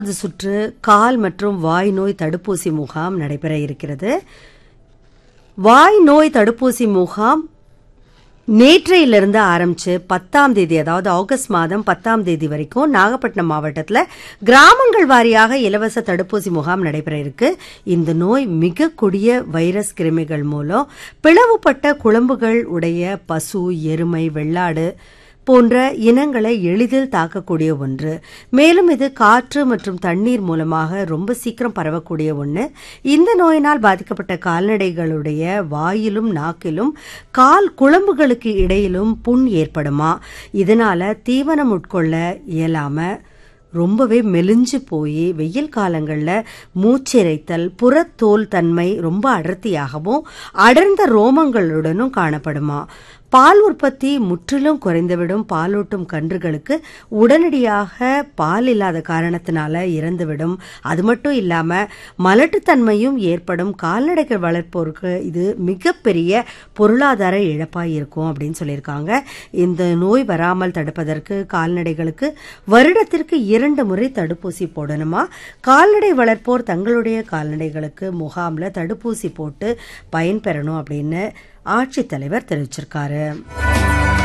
அது சுற்று கால் மற்றும் வாய் நோய் தடுப்பூசி முகாம் நடைபெற இருக்கிறது வாய் நோய் தடுப்பூசி முகாம் நேற்றையிலிருந்து ஆரம்பிச்சு பத்தாம் தேதி அதாவது ஆகஸ்ட் மாதம் பத்தாம் தேதி வரைக்கும் நாகப்பட்டினம் மாவட்டத்தில் கிராமங்கள் வாரியாக இலவச தடுப்பூசி முகாம் நடைபெற இருக்கு இந்த நோய் மிக கொடிய வைரஸ் கிருமிகள் மூலம் பிளவுபட்ட குழம்புகள் உடைய பசு எருமை வெள்ளாடு போன்ற இனங்களை எளிதில் தாக்கக்கூடிய ஒன்று மேலும் இது காற்று மற்றும் தண்ணீர் மூலமாக ரொம்ப சீக்கிரம் பரவக்கூடிய ஒன்று இந்த நோயினால் பாதிக்கப்பட்ட கால்நடைகளுடைய வாயிலும் நாக்கிலும் கால் குழம்புகளுக்கு இடையிலும் புண் ஏற்படுமா இதனால தீவனம் உட்கொள்ள இயலாம ரொம்பவே மெலிஞ்சு போய் வெயில் காலங்களில் மூச்சிறைத்தல் புறத்தோல் தன்மை ரொம்ப அடர்த்தியாகவும் அடர்ந்த ரோமங்களுடனும் காணப்படுமா பால் உற்பத்தி முற்றிலும் குறைந்துவிடும் பாலூட்டும் கன்றுகளுக்கு உடனடியாக பால் இல்லாத காரணத்தினால இறந்துவிடும் அது மட்டும் இல்லாம மலட்டுத்தன்மையும் ஏற்படும் கால்நடைகள் வளர்ப்போருக்கு இது மிகப்பெரிய பொருளாதார இழப்பாக இருக்கும் அப்படின்னு சொல்லியிருக்காங்க இந்த நோய் வராமல் தடுப்பதற்கு கால்நடைகளுக்கு வருடத்திற்கு இரண்டு முறை தடுப்பூசி போடணுமா கால்நடை வளர்ப்போர் தங்களுடைய கால்நடைகளுக்கு முகாமில் தடுப்பூசி போட்டு பயன்பெறணும் அப்படின்னு ஆட்சித்தலைவர் தெரிவிச்சிருக்காரு